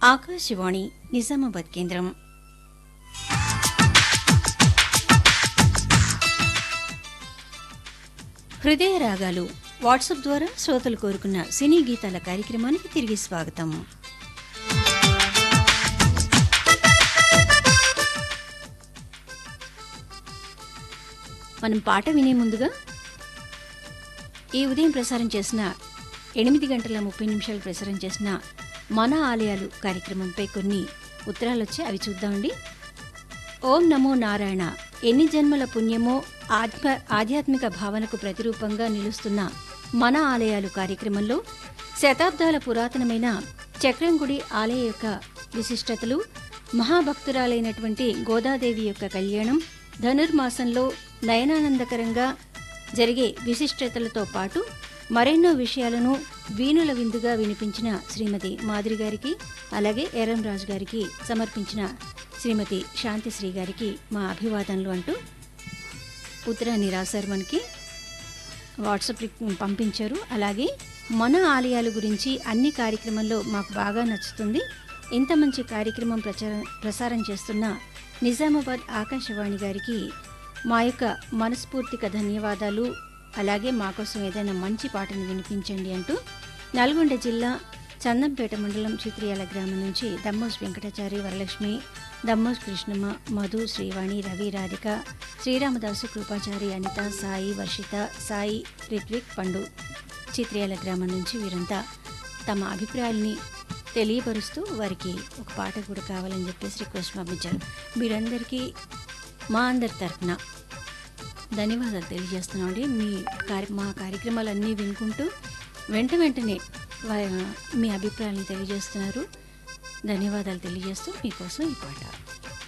ఆకాశవాణి నిజామాబాద్ కేంద్రం హృదయ రాగాలు వాట్సాప్ ద్వారా శ్రోతలు కోరుకున్న సినీ గీతాల కార్యక్రమానికి తిరిగి స్వాగతం మనం పాట వినే ముందుగా ఈ ఉదయం ప్రసారం చేసిన ఎనిమిది గంటల ముప్పై నిమిషాలు ప్రసారం చేసిన మన ఆలయాలు కార్యక్రమంపై కొన్ని ఉత్తరాలు వచ్చి అవి చూద్దామండి ఓం నమో నారాయణ ఎన్ని జన్మల పుణ్యమో ఆత్మ ఆధ్యాత్మిక భావనకు ప్రతిరూపంగా నిలుస్తున్న మన ఆలయాలు కార్యక్రమంలో శతాబ్దాల పురాతనమైన చక్రంగుడి ఆలయ యొక్క విశిష్టతలు మహాభక్తురాలైనటువంటి గోదాదేవి యొక్క కళ్యాణం ధనుర్మాసంలో నయనానందకరంగా జరిగే విశిష్టతలతో పాటు మరెన్నో విషయాలను వీణుల విందుగా వినిపించిన శ్రీమతి మాదిరి గారికి అలాగే ఎరం రాజు గారికి సమర్పించిన శ్రీమతి శాంతిశ్రీ గారికి మా అభివాదనలు అంటూ ఉత్తరాన్ని రాశారు మనకి వాట్సాప్ పంపించారు అలాగే మన ఆలయాల గురించి అన్ని కార్యక్రమంలో మాకు బాగా నచ్చుతుంది ఇంత మంచి కార్యక్రమం ప్రచారం ప్రసారం చేస్తున్న నిజామాబాద్ ఆకాశవాణి గారికి మా యొక్క మనస్ఫూర్తిక ధన్యవాదాలు అలాగే మా కోసం ఏదైనా మంచి పాటను వినిపించండి అంటూ నల్గొండ జిల్లా చందంపేట మండలం చిత్రియాల గ్రామం నుంచి దమ్మోస్ వెంకటాచారి వరలక్ష్మి దమ్మోస్ కృష్ణమ్మ మధు శ్రీవాణి రవి రాధిక శ్రీరామదాసు కృపాచారి అనిత సాయి వర్షిత సాయి రిత్విక్ పండు చిత్రియాల గ్రామం నుంచి వీరంతా తమ అభిప్రాయాల్ని తెలియపరుస్తూ వారికి ఒక పాట కూడా కావాలని చెప్పేసి రిక్వెస్ట్ పంపించారు మీరందరికీ మా అందరి తరఫున ధన్యవాదాలు తెలియజేస్తున్నామండి మీ కార్య మా కార్యక్రమాలన్నీ వినుకుంటూ వెంట వెంటనే వా- మీ అభిప్రాయాలను తెలియజేస్తున్నారు ధన్యవాదాలు తెలియజేస్తూ మీకోసం ఈ పాట